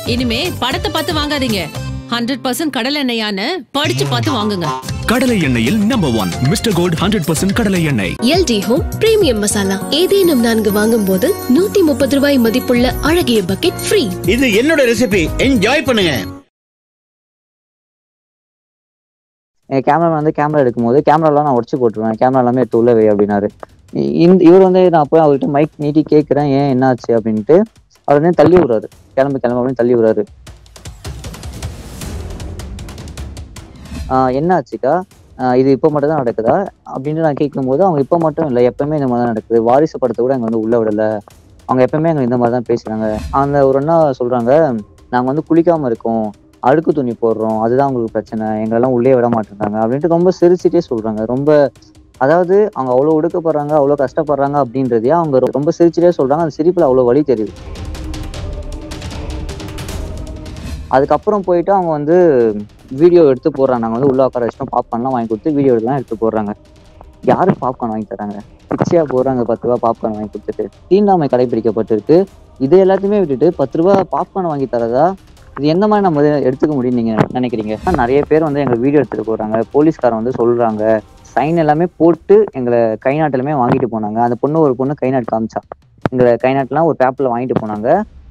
இனிமே படத்தை பார்த்து வாங்காதீங்க ஹண்ட்ரட் பர்சன்ட் கடல் எண்ணெயான்னு படிச்சு பார்த்து வாங்குங்க கடலை எண்ணெயில் number one mister gold hundred percent கடலை எண்ணெய் எல்டி ஹோம் பிரீமியம் மசாலா ஏதேனும் நான்கு வாங்கும் போது நூத்தி முப்பது ரூபாய் மதிப்புள்ள அழகிய பக்கெட் ஃப்ரீ இது என்னோட ரெசிபி என்ஜாய் பண்ணுங்க என் கேமரா வந்து கேமரா எடுக்கும்போது கேமராலாம் நான் உடச்சு போட்டுருவேன் கேமரா எல்லாமே எடுத்து உள்ள வை அப்படின்னாரு இ- இந்த இவர் வந்து நான் போய் அவர்கிட்ட மைக் நீட்டி கேட்குறேன் ஏன் என்னாச்சு அப்படின்ட்டு அவர் வந்து தள்ளி விடுறாரு கிளம்பு கிளம்பு அப்படின்னு தள்ளி விடுறாரு ஆஹ் என்ன ஆச்சுக்கா ஆஹ் இது இப்போ மட்டும் தான் நடக்குதா அப்படின்னு நான் கேட்கும்போது அவங்க இப்போ மட்டும் இல்லை எப்பவுமே இந்த மாதிரி தான் நடக்குது வாரிசு படத்தை கூட எங்க வந்து உள்ள விடல அவங்க எப்பவுமே எங்க இந்த மாதிரி தான் பேசுறாங்க அந்த ஒரு அண்ணா சொல்றாங்க நாங்க வந்து குளிக்காம இருக்கோம் அழுக்கு துணி போடுறோம் அதுதான் உங்களுக்கு பிரச்சனை எங்களெல்லாம் உள்ளே விட மாட்டேங்கிறாங்க அப்படின்ட்டு ரொம்ப சிரிச்சிட்டே சொல்றாங்க ரொம்ப அதாவது அவங்க அவ்வளோ ஒடுக்கப்படுறாங்க அவ்வளோ கஷ்டப்படுறாங்க அப்படின்றதையே அவங்க ரொ- ரொம்ப சிரிச்சிட்டே சொல்றாங்க அந்த சிரிப்புல அவ்வளோ வலி தெரியுது அதுக்கப்புறம் போயிட்டு அவங்க வந்து வீடியோ எடுத்து போடுறாங்க நாங்கள் வந்து உள்ள உட்கார வச்சிட்டோம் பாப்கார்ன்லாம் வாங்கி கொடுத்து வீடியோ எடுத்துலாம் எடுத்து போடுறாங்க யாருக்கு பாப்கார்ன் வாங்கி தராங்க பிச்சையா போடுறாங்க பத்து ரூபா பாப்கார்ன் வாங்கி கொடுத்துட்டு தீண்டாமை கடைபிடிக்கப்பட்டிருக்கு இது எல்லாத்தையுமே விட்டுட்டு பத்து ரூபா பாப்கார்ன் வாங்கி தரதா இது எந்த மாதிரி நம்ம இதை எடுத்துக்க முடியும்னு நீங்க நினைக்கிறீங்க ஆனா, நிறைய பேர் வந்து எங்க வீடியோ எடுத்துட்டு போறாங்க போலீஸ்காரன் வந்து சொல்றாங்க சைன் எல்லாமே போட்டு எங்களை கை நாட்டிலுமே வாங்கிட்டு போனாங்க அந்த பொண்ணு ஒரு பொண்ணு கை நாட்டு காமிச்சா எங்களை கை நாட்டுலாம் ஒரு பேப்ல வாங்கிட்டு போனாங்க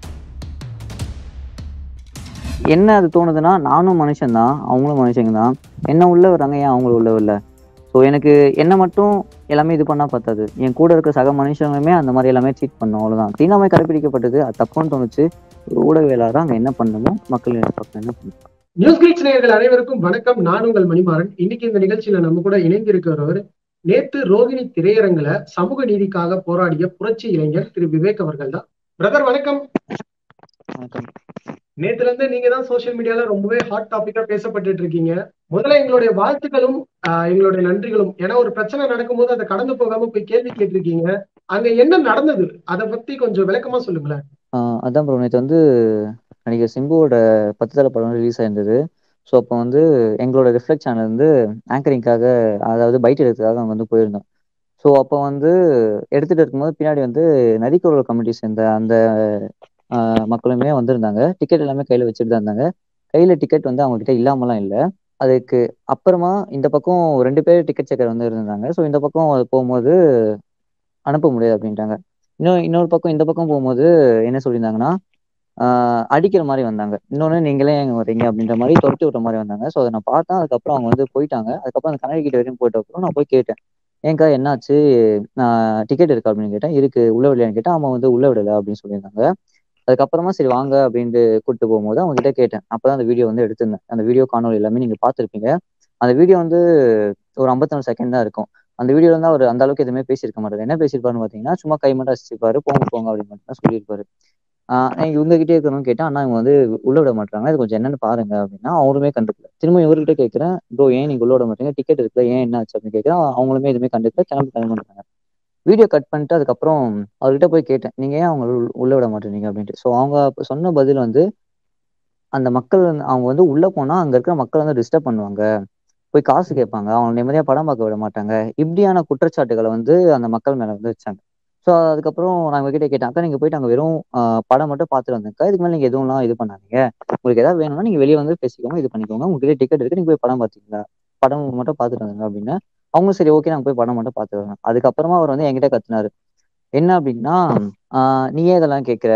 என்ன அது தோணுதுன்னா நானும் மனுஷன் தான் அவங்களும் மனுஷங்க தான் என்ன உள்ள வராங்க ஏன் அவங்களும் உள்ள வரல ஸோ எனக்கு என்ன மட்டும் எல்லாமே இது பண்ணா பத்தாது என் கூட இருக்க சக மனுஷங்களுமே அந்த மாதிரி எல்லாமே சீட் பண்ணோம் அவ்வளவுதான் தீண்டாமை கடைபிடிக்கப்பட்டது அது தப்புன்னு தோணுச்சு ஒரு ஊடகவியலாளராக அங்க என்ன பண்ணணுமோ மக்கள் பக்கம் என்ன பண்ணணும் நியூஸ் கிளிக்ஸ் நேயர்கள் அனைவருக்கும் வணக்கம் நான் உங்கள் மணிமாறன் இன்னைக்கு இந்த நிகழ்ச்சியில நம்ம கூட இணைந்திருக்கிறவர் நேத்து ரோகிணி திரையரங்குல சமூக நீதிக்காக போராடிய புரட்சி இளைஞர் திரு விவேக் அவர்கள் தான் பிரதர் வணக்கம் வணக்கம் நேத்துல இருந்து நீங்க தான் சோசியல் மீடியால ரொம்பவே ஹாட் டாபிக்கா பேசப்பட்டுட்டு இருக்கீங்க முதல்ல எங்களுடைய வாழ்த்துக்களும் ஆஹ், எங்களுடைய நன்றிகளும் ஏன்னா ஒரு பிரச்சனை நடக்கும்போது அதை கடந்து போகாம போய் கேள்வி கேட்டிருக்கீங்க அங்க என்ன நடந்தது அதை பத்தி கொஞ்சம் விளக்கமா சொல்லுங்களேன் ஆஹ் அதான் ப்ரோ நேற்று வந்து நடிகர் சிம்புவோட பத்து தலை படம் ரிலீஸ் ஆயிருந்தது ஸோ அப்போ வந்து எங்களோட ரிஃப்ளெக்ட் சேனல் வந்து ஆங்கரிங்காக அதாவது பைட் எடுக்கிறதுக்காக அங்கே வந்து போயிருந்தோம் ஸோ அப்போ வந்து எடுத்துட்டு இருக்கும்போது பின்னாடி வந்து நதிக்குறள் கமிட்டி சேர்ந்த அந்த ஆஹ் மக்களுமே வந்திருந்தாங்க டிக்கெட் எல்லாமே கையில் வச்சுட்டு தான் இருந்தாங்க கையில் டிக்கெட் வந்து அவங்க கிட்ட இல்லாமலாம் இல்லை அதுக்கு அப்புறமா இந்த பக்கம் ரெண்டு பேர் டிக்கெட் செக்கர் வந்து இருந்தாங்க ஸோ இந்த பக்கம் போகும்போது அனுப்ப முடியாது அப்படின்ட்டாங்க இன்னும் இன்னொரு பக்கம் இந்த பக்கம் போகும்போது என்ன சொல்லியிருந்தாங்கன்னா ஆஹ் அடிக்கிற மாதிரி வந்தாங்க இன்னொன்று நீங்களே எங்க வரீங்க அப்படின்ற மாதிரி துரத்தி விட்ற மாதிரி வந்தாங்க ஸோ அதை நான் பார்த்தேன் அதுக்கப்புறம் அவங்க வந்து போயிட்டாங்க அதுக்கப்புறம் அந்த கண்ணாடி கிட்ட வரையும் போயிட்ட அப்புறம் நான் போய் கேட்டேன் ஏங்கா என்னாச்சு நான் டிக்கெட் இருக்கா அப்படின்னு கேட்டேன் இருக்கு உள்ள விடலையான்னு கேட்டேன் அவன் வந்து உள்ள விடல அப்படின்னு சொல்லியிருந்தாங்க அதுக்கப்புறமா சரி வாங்க அப்படின்ட்டு கூப்பிட்டு போகும்போது அவங்க கிட்ட கேட்டேன் அப்பதான் அந்த வீடியோ வந்து எடுத்திருந்தேன் அந்த வீடியோ காணொலி எல்லாமே நீங்க பார்த்திருப்பீங்க அந்த வீடியோ வந்து ஒரு 54 செகண்ட் தான் இருக்கும் அந்த வீடியோல வந்து அவர் அந்த அளவுக்கு எதுவுமே பேசியிருக்க மாட்டாரு என்ன பேசியிருப்பாருன்னு பாத்தீங்கன்னா சும்மா கை மட்டும் அசிச்சிருப்பாரு போங்க போங்க அப்படின்னு மட்டும் தான் சொல்லியிருப்பாரு ஆஹ் நான் இவங்க கிட்டே இருக்கணும்னு கேட்டேன் ஆனா இவங்க வந்து உள்ள விட மாட்டாங்க இது கொஞ்சம் என்னன்னு பாருங்க அப்படின்னா அவருமே கண்டுக்கல திரும்ப இவர்கிட்ட கேட்கிறேன் ப்ரோ ஏன் நீங்க உள்ள விட மாட்டீங்க டிக்கெட் இருக்குல்ல ஏன் என்ன ஆச்சு அப்படின்னு கேட்கிறேன் அவங்களுமே எதுவுமே கண்டுக்கல கிளம்பி கிளம்புறாங்க வீடியோ கட் பண்ணிட்டு அதுக்கப்புறம் அவர்கிட்ட போய் கேட்டேன் நீங்க ஏன் அவங்க உள்ள- உள்ள விட மாட்டேறீங்க அப்படின்ட்டு ஸோ அவங்க அப்ப சொன்ன பதில் வந்து அந்த மக்கள் வந்து- அவங்க வந்து உள்ள போனா அங்க இருக்கிற மக்கள் வந்து டிஸ்டர்ப் பண்ணுவாங்க போய் காசு கேட்பாங்க அவங்க நிம்மதியா படம் பார்க்க விட மாட்டாங்க இப்படியான குற்றச்சாட்டுகளை வந்து அந்த மக்கள் மேல வந்து வச்சாங்க ஸோ அதுக்கப்புறம் நான் உங்ககிட்ட கேட்டேன் அக்கா நீங்க போயிட்டு அங்க வெறும் ஆஹ், படம் மட்டும் பார்த்துட்டு வந்தேன்க்கா இதுக்கு மேல நீங்க எதுவும்லாம் இது பண்ணாதீங்க உங்களுக்கு ஏதாவது வேணும்னா நீங்க வெளியே வந்து பேசிக்கோங்க இது பண்ணிக்கோங்க உங்ககிட்ட டிக்கெட் இருக்கு நீங்க போய் படம் பார்த்தீங்களா படம் மட்டும் பார்த்துட்டு வந்தாங்க அப்படின்னு அவங்க சரி ஓகே நாங்க போய் படம் மட்டும் பார்த்துட்டு வரோம் அதுக்கப்புறமா அவர் வந்து என்கிட்ட கத்துனாரு என்ன அப்படின்னா ஆஹ், நீ ஏன் இதெல்லாம் கேட்குற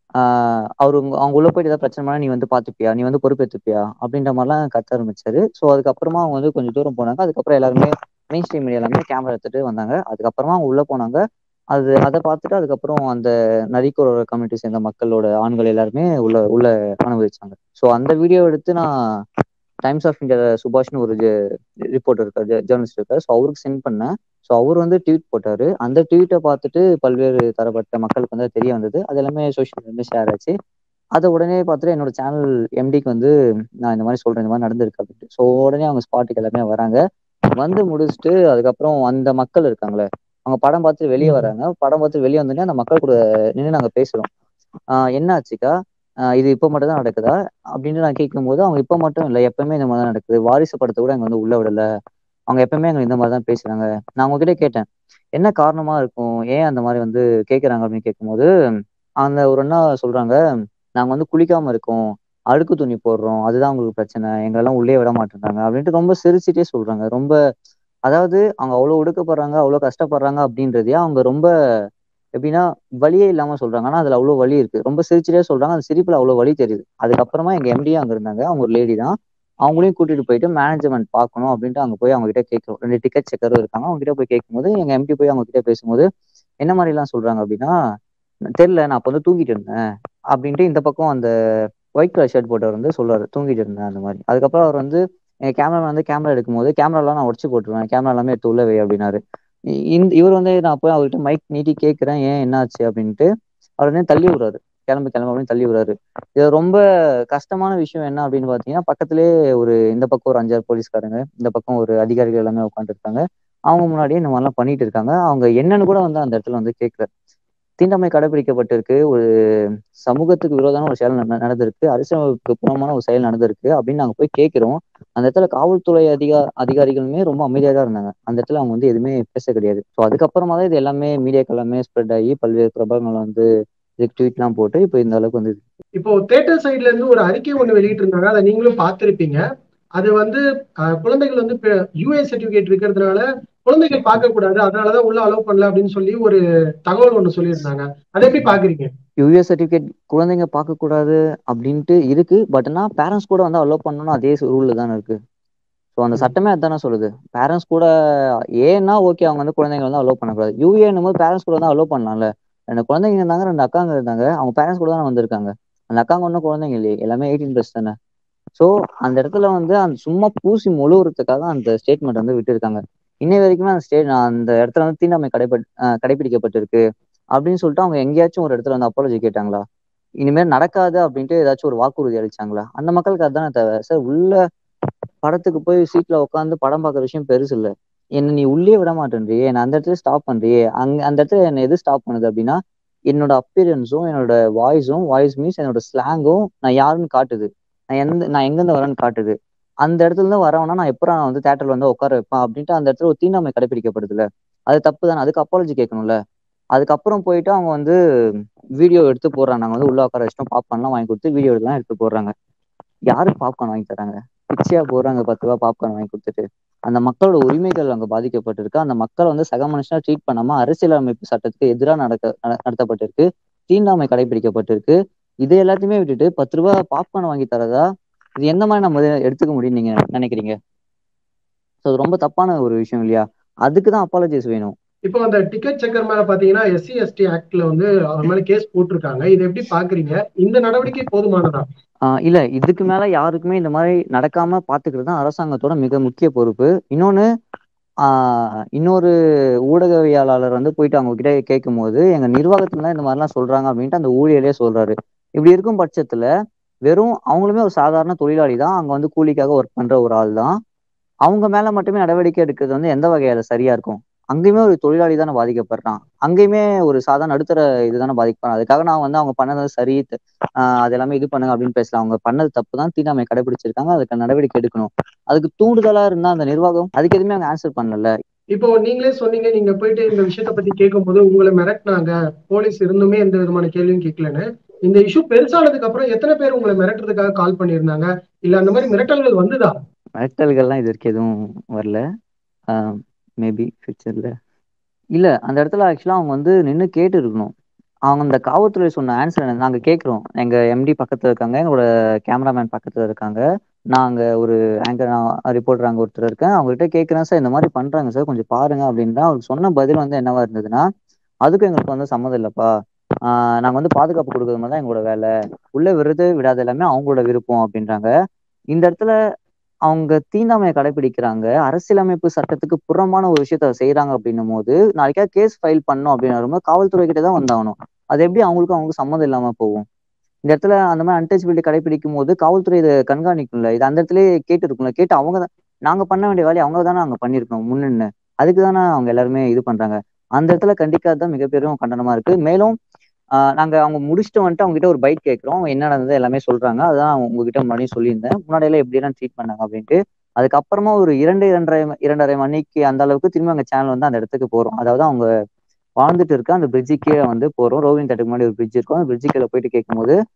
ஆஹ் அவரு உங்க- அவங்க உள்ள போயிட்டு ஏதாவது பிரச்சனை பண்ணா நீ வந்து பாத்துப்பியா நீ வந்து பொறுப்பேற்றுப்பியா அப்படின்ற மாதிரிலாம் கத்த ஆரம்பிச்சாரு ஸோ அதுக்கப்புறமா அவங்க வந்து கொஞ்சம் தூரம் போனாங்க அதுக்கப்புறம் எல்லாருமே மெயின் ஸ்ட்ரீம் மீடியா எல்லாமே கேமரா எடுத்துட்டு வந்தாங்க அதுக்கப்புறமா அவங்க உள்ள போனாங்க அது அதை பார்த்துட்டு அதுக்கப்புறம் அந்த நரிக்குறவர் கம்யூனிட்டி சேர்ந்த மக்களோட ஆண்கள் எல்லாருமே உள்ள உள்ள அனுமதிச்சாங்க ஸோ அந்த வீடியோ எடுத்து நான் டைம்ஸ் ஆஃப் இந்தியா சுபாஷ்னு ஒரு ரிப்போர்ட்டர் இருக்காரு ஜேர்னலிஸ்ட் இருக்காரு ஸோ அவருக்கு சென்ட் பண்ணேன் ஸோ அவர் வந்து ட்வீட் போட்டாரு அந்த ட்வீட்டை பார்த்துட்டு பல்வேறு தரப்பட்ட மக்களுக்கு வந்து அது தெரிய வந்தது அது எல்லாமே சோஷியல் மீடியா ஷேர் ஆச்சு அதை உடனே பார்த்துட்டு என்னோட சேனல் எம்டிக்கு வந்து நான் இந்த மாதிரி சொல்றேன் இந்த மாதிரி நடந்திருக்கு அப்படின்ட்டு ஸோ உடனே அவங்க ஸ்பாட்டுக்கு எல்லாமே வராங்க வந்து முடிச்சுட்டு அதுக்கப்புறம் அந்த மக்கள் இருக்காங்களே அவங்க படம் பார்த்து வெளியே வராங்க படம் பார்த்து வெளியே வந்தோடனே அந்த மக்கள் கூட நின்று நாங்க பேசுறோம் ஆஹ் என்ன ஆச்சுக்கா ஆஹ் இது இப்போ மட்டும் தான் நடக்குதா அப்படின்னு நான் கேட்கும்போது அவங்க இப்போ மட்டும் இல்லை எப்பவுமே இந்த மாதிரி தான் நடக்குது வாரிசு படத்தை கூட எங்க வந்து உள்ள விடல அவங்க எப்பவுமே எங்க இந்த மாதிரி தான் பேசுறாங்க நான் உங்ககிட்ட கேட்டேன் என்ன காரணமா இருக்கும் ஏன் அந்த மாதிரி வந்து கேட்குறாங்க அப்படின்னு கேட்கும்போது அந்த ஒரு அண்ணா சொல்றாங்க நாங்க வந்து குளிக்காம இருக்கோம் அழுக்கு துணி போடுறோம் அதுதான் உங்களுக்கு பிரச்சனை எங்களெல்லாம் உள்ளே விட மாட்டேங்கிறாங்க அப்படின்ட்டு ரொம்ப சிரிச்சுட்டே சொல்றாங்க ரொம்ப அதாவது அவங்க அவ்வளவு ஒடுக்கப்படுறாங்க அவ்வளவு கஷ்டப்படுறாங்க அப்படின்றதையே அவங்க ரொம்ப எப்படின்னா வலியே இல்லாம சொல்றாங்க ஆனா அதுல அவ்வளவு வலி இருக்கு ரொம்ப சிரிச்சுட்டே சொல்றாங்க அந்த சிரிப்புல அவ்வளவு வலி தெரியுது அதுக்கப்புறமா எங்க எம்டியும் அங்க இருந்தாங்க அவங்க ஒரு லேடி தான் அவங்களையும் கூட்டிட்டு போயிட்டு மேனேஜ்மெண்ட் பார்க்கணும் அப்படின்ட்டு அங்க போய் அவங்க கிட்ட கேட்கிறோம் ரெண்டு டிக்கெட் செக்கரும் இருக்காங்க அவங்க கிட்ட போய் கேட்கும்போது எங்க எம்டி போய் அவங்க கிட்ட பேசும்போது என்ன மாதிரி எல்லாம் சொல்றாங்க அப்படின்னா தெரியல நான் அப்ப வந்து தூங்கிட்டு இருந்தேன் அப்படின்ட்டு இந்த பக்கம் அந்த ஒயிட் கலர் ஷர்ட் போட்டவர் வந்து சொல்றாரு தூங்கிட்டு இருந்தேன் அந்த மாதிரி அதுக்கப்புறம் அவர் வந்து எங்க கேமரா வந்து கேமரா எடுக்கும்போது கேமராலாம் நான் உடச்சு போட்டுருவேன் கேமரா எல்லாமே எடுத்து உள்ள வை அப்படின்னாரு இ- இந்த இவர் வந்து நான் போய் அவர்கிட்ட மைக் நீட்டி கேட்கிறேன் ஏன் என்னாச்சு அப்படின்ட்டு அவர் வந்து தள்ளி விடுறாரு கிளம்பு கிளம்பு அப்படின்னு தள்ளி விடுறாரு இது ரொம்ப கஷ்டமான விஷயம் என்ன அப்படின்னு பாத்தீங்கன்னா பக்கத்திலே ஒரு இந்த பக்கம் ஒரு அஞ்சாறு போலீஸ்காரங்க இந்த பக்கம் ஒரு அதிகாரிகள் எல்லாமே உட்காந்துருக்காங்க அவங்க முன்னாடியே இந்த மாதிரிலாம் பண்ணிட்டு இருக்காங்க அவங்க என்னன்னு கூட வந்து அந்த இடத்துல வந்து கேட்கல தீண்டாமை கடைபிடிக்கப்பட்டிருக்கு ஒரு சமூகத்துக்கு விரோதமான ஒரு செயல் நட- நடந்திருக்கு அரசியலுக்கு புறமான ஒரு செயல் நடந்திருக்கு அப்படின்னு நாங்க போய் கேட்கிறோம் அந்த இடத்துல காவல்துறை அதிகா அதிகாரிகளுமே ரொம்ப அமைதியாக தான் இருந்தாங்க அந்த இடத்துல அவங்க வந்து எதுவுமே பேச கிடையாது ஸோ அதுக்கப்புறமா தான் இது எல்லாமே மீடியாக்கள் எல்லாமே ஸ்ப்ரெட் ஆகி பல்வேறு பிரபலங்கள் வந்து இதுக்கு ட்வீட்லாம் போட்டு இப்போ இந்த அளவுக்கு வந்து இப்போ தேட்டர் சைடுல இருந்து ஒரு அறிக்கை ஒண்ணு வெளியிட்டு இருந்தாங்க அதை நீங்களும் பார்த்திருப்பீங்க அது வந்து அஹ், குழந்தைகள் வந்து யூஏ சர்டிபிகேட் இருக்கிறதுனால குழந்தைகள் பார்க்க கூடாது அதனாலதான் உள்ள அலோவ் பண்ணல அப்படின்னு சொல்லி ஒரு தகவல் ஒண்ணு சொல்லியிருந்தாங்க அதை எப்படி பாக்குறீங்க யூஎஸ் சர்டிஃபிகேட் குழந்தைங்க பார்க்கக்கூடாது அப்படின்ட்டு இருக்கு பட் ஆனால் பேரண்ட்ஸ் கூட வந்து அலோவ் பண்ணணும் அதே ரூல்ல தானே இருக்கு ஸோ அந்த சட்டமே அதானே சொல்லுது பேரண்ட்ஸ் கூட ஏன்னா ஓகே அவங்க வந்து குழந்தைங்க வந்து அலோவ் பண்ணக்கூடாது யூஏன்னும் போது பேரண்ட்ஸ் கூட வந்து அலோவ் பண்ணலாம்ல ரெண்டு குழந்தைங்க இருந்தாங்க ரெண்டு அக்காங்க இருந்தாங்க அவங்க பேரண்ட்ஸ் கூட தானே வந்திருக்காங்க அந்த அக்காங்க ஒன்றும் குழந்தைங்க இல்லையே எல்லாமே எயிட்டீன் ப்ளஸ் தானே ஸோ அந்த இடத்துல வந்து அந்த சும்மா பூசி முழுவுறதுக்காக அந்த ஸ்டேட்மெண்ட் வந்து விட்டுருக்காங்க இன்னை வரைக்குமே அந்த ஸ்டேட் அந்த இடத்துல வந்து தீண்டாமை கடைபட் அஹ் கடைபிடிக்கப்பட்டிருக்கு அப்படின்னு சொல்லிட்டு அவங்க எங்கேயாச்சும் ஒரு இடத்துல வந்து அப்பாலஜி கேட்டாங்களா இனிமேல் நடக்காது அப்படின்ட்டு ஏதாச்சும் ஒரு வாக்குறுதி அளிச்சாங்களா அந்த மக்களுக்கு அதுதானே தேவை சார் உள்ள படத்துக்கு போய் சீட்ல உட்காந்து படம் பார்க்குற விஷயம் பெருசு இல்ல என்ன நீ உள்ளே விட மாட்டேன்றியே என்ன அந்த இடத்துல ஸ்டாப் பண்றியே அங்க அந்த இடத்துல என்ன எது ஸ்டாப் பண்ணுது அப்படின்னா என்னோட அப்பியரன்ஸும் என்னோட வாய்ஸும் வாய்ஸ் மீன்ஸ் என்னோட ஸ்லாங்கும் நான் யாருன்னு காட்டுது நான் எந்த நான் எங்கேருந்து வரேன்னு காட்டுது அந்த இடத்துல இருந்து வரவனா நான் எப்போ நான் வந்து தேட்டர்ல வந்து உட்கார வைப்பேன் அப்படின்ட்டு அந்த இடத்துல ஒரு தீண்டாமை கடைபிடிக்கப்படுதுல அது தப்பு தானே அதுக்கு அப்பாலஜி கேட்கணும்ல அதுக்கப்புறம் போயிட்டு அவங்க வந்து வீடியோ எடுத்து போடுறாங்க நாங்க வந்து உள்ள உட்கார வச்சிட்டோம் பாப்கார்ன்லாம் வாங்கி கொடுத்து வீடியோ எடுத்துலாம் எடுத்து போடுறாங்க யாரு பாப்கார்ன் வாங்கி தராங்க பிச்சையா போடுறாங்க பத்து ரூபா பாப்கார்ன் வாங்கி கொடுத்துட்டு அந்த மக்களோட உரிமைகள் அங்க பாதிக்கப்பட்டிருக்கு அந்த மக்களை வந்து சக மனுஷனா ட்ரீட் பண்ணாம அரசியலமைப்பு சட்டத்துக்கு எதிராக நடக்க நட- நடத்தப்பட்டிருக்கு தீண்டாமை கடைபிடிக்கப்பட்டிருக்கு இது எல்லாத்தையுமே விட்டுட்டு பத்து ரூபா பாப்கார்ன் வாங்கி தரதா இது எந்த மாதிரி நம்ம எடுத்துக்க முடியும்னு நீங்க நினைக்கிறீங்க ஸோ அது ரொம்ப தப்பான ஒரு விஷயம் இல்லையா அதுக்கு தான் அப்பாலஜிஸ் வேணும் இப்போ அந்த டிக்கெட் செக்கர் மேல பாத்தீங்கன்னா எஸ்சி எஸ்டி ஆக்ட்ல வந்து அவர் மேல கேஸ் போட்டிருக்காங்க இதை எப்படி பாக்குறீங்க இந்த நடவடிக்கை போதுமானதா ஆஹ் இல்ல இதுக்கு மேல யாருக்குமே இந்த மாதிரி நடக்காம பாத்துக்கிறது தான் அரசாங்கத்தோட மிக முக்கிய பொறுப்பு இன்னொன்னு ஆஹ் இன்னொரு ஊடகவியலாளர் வந்து போயிட்டு அவங்க கிட்ட கேட்கும் போது எங்க நிர்வாகத்துல தான் இந்த மாதிரிலாம் சொல்றாங்க அப்படின்ட்டு அந்த ஊழியரே சொல்றாரு இப்படி இருக்கும் பட்சத்துல வெறும் அவங்களுமே ஒரு சாதாரண தொழிலாளி தான் அங்க வந்து கூலிக்காக ஒர்க் பண்ற ஒரு ஆள் தான் அவங்க மேல மட்டுமே நடவடிக்கை எடுக்கிறது வந்து எந்த வகையில சரியா இருக்கும் அங்கேயுமே ஒரு தொழிலாளி தானே பாதிக்கப்படுறான் அங்கேயுமே ஒரு சாதாரண நடுத்தர இதுதானே பாதிக்கப்படுறான் அதுக்காக நான் வந்து அவங்க பண்ணது சரி த- ஆஹ் அது எல்லாமே இது பண்ணுங்க அப்படின்னு பேசலாம் அவங்க பண்ணது தப்பு தான் தீண்டாமை கடைபிடிச்சிருக்காங்க அதுக்கு நடவடிக்கை எடுக்கணும் அதுக்கு தூண்டுதலா இருந்தா அந்த நிர்வாகம் அதுக்கு எதுவுமே அவங்க ஆன்சர் பண்ணல இப்போ நீங்களே சொன்னீங்க நீங்க போயிட்டு இந்த விஷயத்த பத்தி கேட்கும்போது உங்களை மிரட்டினாங்க போலீஸ் இருந்துமே எந்த விதமான கேள்வியும் கேட்கலன்னு இந்த இஷ்யூ பெருசானதுக்கு அப்புறம் எத்தனை பேர் உங்களை மிரட்டுறதுக்காக கால் பண்ணியிருந்தாங்க இல்ல அந்த மாதிரி மிரட்டல்கள் வந்துதா மிரட்டல்கள்லாம் இது வரைக்கும் எதுவும் வரல மேபி ஃபியூச்சர்ல இல்ல அந்த இடத்துல ஆக்சுவலா அவங்க வந்து நின்று கேட்டு இருக்கணும் அவங்க அந்த காவல்துறை சொன்ன ஆன்சர் நாங்க கேட்குறோம் எங்க எம்டி பக்கத்துல இருக்காங்க எங்களோட கேமராமேன் பக்கத்துல இருக்காங்க நாங்க ஒரு ஆங்கர் ரிப்போர்ட்டர் அங்க ஒருத்தர் இருக்கேன் அவங்க கிட்ட கேட்குறேன் சார் இந்த மாதிரி பண்றாங்க சார் கொஞ்சம் பாருங்க அப்படின்னா அவருக்கு சொன்ன பதில் வந்து என்னவா இருந்ததுன்னா அதுக்கும் எங்களுக்கு வந்து சம்மதம் இல்லப்பா ஆஹ் நாங்க வந்து பாதுகாப்பு கொடுக்கறது மாதிரி தான் எங்களோட வேலை உள்ள விருது விடாத எல்லாமே அவங்களோட விருப்பம் அப்படின்றாங்க இந்த இடத்துல அவங்க தீண்டாமையை கடைபிடிக்கிறாங்க அரசியலமைப்பு சட்டத்துக்கு புறமான ஒரு விஷயத்த செய்யறாங்க அப்படின்னும் போது நாளைக்கா கேஸ் ஃபைல் பண்ணோம் அப்படின்னு வரும்போது காவல்துறை கிட்ட தான் வந்தாகணும் அது எப்படி அவங்களுக்கும் அவங்களுக்கு சம்மந்தம் இல்லாம போகும் இந்த இடத்துல அந்த மாதிரி அன்டச்சபிலிட்டி கடைபிடிக்கும் போது காவல்துறை இதை கண்காணிக்கும்ல இது அந்த இடத்துல கேட்டு இருக்கும்ல கேட்டு அவங்க தான் நாங்க பண்ண வேண்டிய வேலையை அவங்க தானே அங்க பண்ணிருக்கோம் முன்னின்னு அதுக்கு தானே அவங்க எல்லாருமே இது பண்றாங்க அந்த இடத்துல கண்டிக்காதான் மிகப்பெரும் கண்டனமா இருக்கு மேலும் ஆஹ் நாங்க அவங்க முடிச்சுட்டு வந்துட்டு அவங்க கிட்ட ஒரு பைட் கேட்கிறோம் அவங்க என்ன நடந்தது எல்லாமே சொல்றாங்க அதான் உங்ககிட்ட முன்னாடியும் சொல்லியிருந்தேன் முன்னாடி எல்லாம் எப்படி எல்லாம் ட்ரீட் பண்ணாங்க அப்படின்ட்டு அதுக்கப்புறமா ஒரு இரண்டு இரண்டரை இரண்டரை மணிக்கு அந்த அளவுக்கு திரும்பி அங்க சேனல் வந்து அந்த இடத்துக்கு போறோம் அதாவது அவங்க வாழ்ந்துட்டு இருக்க அந்த பிரிட்ஜு கீழே வந்து போறோம் ரோவிங் தட்டுக்கு முன்னாடி ஒரு பிரிட்ஜ் இருக்கும் அந்த பிரிட்ஜு கீழே போயிட்டு கேட்கும்போது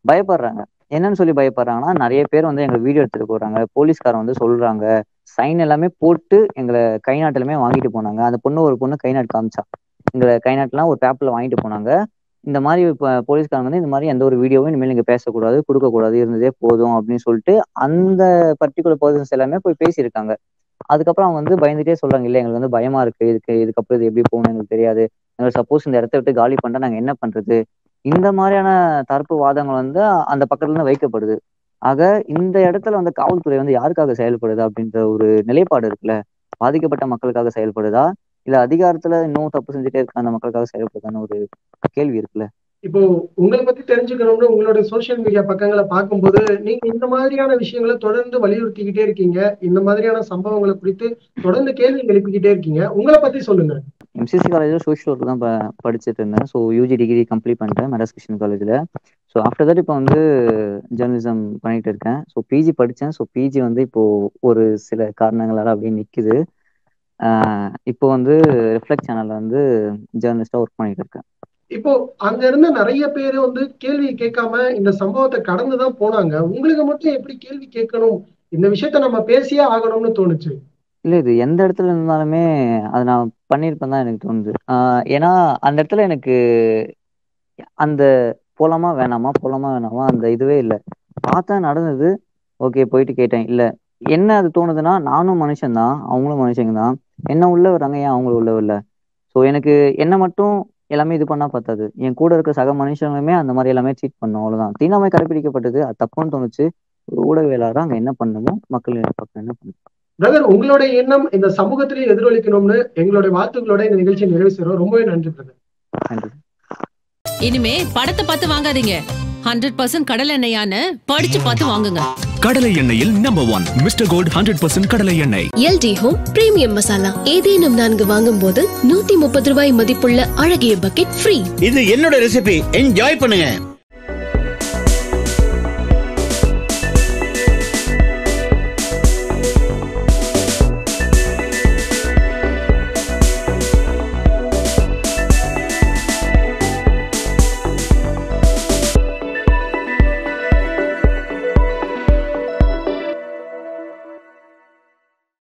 பயப்படுறாங்க என்னன்னு சொல்லி பயப்படுறாங்கன்னா நிறைய பேர் வந்து எங்க வீடியோ எடுத்துட்டு போறாங்க போலீஸ்காரன் வந்து சொல்றாங்க சைன் எல்லாமே போட்டு எங்களை கை நாட்டிலுமே வாங்கிட்டு போனாங்க அந்த பொண்ணு ஒரு பொண்ணு கை நாட்டு காமிச்சா எங்களை கை நாட்டுலாம் ஒரு பேப்பர்ல வாங்கிட்டு போனாங்க இந்த மாதிரி இப்போ போலீஸ்காரங்க வந்து இந்த மாதிரி எந்த ஒரு வீடியோவும் இனிமேல் நீங்க பேசக்கூடாது கொடுக்கக்கூடாது இருந்ததே போதும் அப்படின்னு சொல்லிட்டு அந்த பர்டிகுலர் பர்சன்ஸ் எல்லாமே போய் பேசியிருக்காங்க அதுக்கப்புறம் அவங்க வந்து பயந்துட்டே சொல்றாங்க இல்லை எங்களுக்கு வந்து பயமா இருக்கு இதுக்கு இதுக்கப்புறம் இது எப்படி போகணும் எங்களுக்கு தெரியாது எங்களுக்கு சப்போஸ் இந்த இடத்த விட்டு காலி பண்ணிட்டா நாங்க என்ன பண்றது இந்த மாதிரியான தரப்பு வாதங்கள் வந்து அந்த பக்கத்துல இருந்து வைக்கப்படுது ஆக இந்த இடத்துல வந்து காவல்துறை வந்து யாருக்காக செயல்படுது அப்படின்ற ஒரு நிலைப்பாடு இருக்குல்ல பாதிக்கப்பட்ட மக்களுக்காக செயல்படுதா இல்ல அதிகாரத்துல இன்னும் தப்பு செஞ்சுட்டே இருக்க அந்த மக்களுக்காக செயல்படுதான்னு ஒரு கேள்வி இருக்குல்ல இப்போ உங்களை பத்தி தெரிஞ்சுக்கணும்னு உங்களோட சோஷியல் மீடியா பக்கங்களை பார்க்கும்போது நீங்க இந்த மாதிரியான விஷயங்களை தொடர்ந்து வலியுறுத்திக்கிட்டே இருக்கீங்க இந்த மாதிரியான சம்பவங்களை குறித்து தொடர்ந்து கேள்வி எழுப்பிக்கிட்டே இருக்கீங்க உங்களை பத்தி சொல்லுங்க எம்சிசி காலேஜில் சோஷியல் ஒர்க் தான் ப- படிச்சுட்டு இருந்தேன் ஸோ யூஜி டிகிரி கம்ப்ளீட் பண்ணிட்டேன் மெட்ராஸ் கிருஷ்ணன் காலேஜில் ஸோ ஆஃப்டர் தட் இப்போ வந்து ஜேர்னலிசம் பண்ணிட்டு இருக்கேன் ஸோ பிஜி படித்தேன் ஸோ பிஜி வந்து இப்போ ஒரு சில காரணங்களால அப்படியே நிற்குது இப்போ வந்து ரிஃப்ளெக்ட் சேனலில் வந்து ஜேர்னலிஸ்டாக ஒர்க் பண்ணிட்டு இருக்கேன் இப்போ அங்க இருந்த நிறைய பேர் வந்து கேள்வி கேட்காம இந்த சம்பவத்தை கடந்துதான் போனாங்க உங்களுக்கு மட்டும் எப்படி கேள்வி கேட்கணும் இந்த விஷயத்த நம்ம பேசியே ஆகணும்னு தோணுச்சு இல்லை இது எந்த இடத்துல இருந்தாலுமே அதை நான் பண்ணியிருப்பேன் தான் எனக்கு தோணுது ஆஹ் ஏன்னா அந்த இடத்துல எனக்கு அந்த போலாமா வேணாமா போலாமா வேணாமா அந்த இதுவே இல்லை பார்த்தா நடந்தது ஓகே போயிட்டு கேட்டேன் இல்லை என்ன அது தோணுதுன்னா நானும் மனுஷன்தான் அவங்களும் மனுஷங்க தான் என்ன உள்ள வர்றாங்க ஏன் அவங்களும் உள்ள வரல ஸோ எனக்கு என்ன மட்டும் எல்லாமே இது பண்ணா பத்தாது என் கூட இருக்க சக மனுஷங்களுமே அந்த மாதிரி எல்லாமே ட்ரீட் பண்ணும் அவ்வளவுதான் தீண்டாமை கடைபிடிக்கப்பட்டது அது தப்புன்னு தோணுச்சு ஒரு ஊடகவியலாளராக அங்கே என்ன பண்ணணுமோ மக்கள் பக்கம் என்ன பண்ணணும் பிரதர் உங்களுடைய எண்ணம் இந்த சமூகத்திலே எதிரொலிக்கணும்னு எங்களுடைய வாழ்த்துக்களோட இந்த நிகழ்ச்சியை நிறைவு செய்றோம் ரொம்பவே நன்றி பிரதர் நன்றி இனிமே படத்தை பார்த்து வாங்காதீங்க ஹண்ட்ரட் பர்சன்ட் கடல் எண்ணெயான்னு படிச்சு பார்த்து வாங்குங்க கடலை எண்ணெயில் number one mister gold hundred percent கடலை எண்ணெய் எல்டி ஹோம் பிரீமியம் மசாலா ஏதேனும் நான்கு வாங்கும் போது நூத்தி முப்பது ரூபாய் மதிப்புள்ள அழகிய பக்கெட் ஃப்ரீ இது என்னோட ரெசிபி என்ஜாய் பண்ணுங்க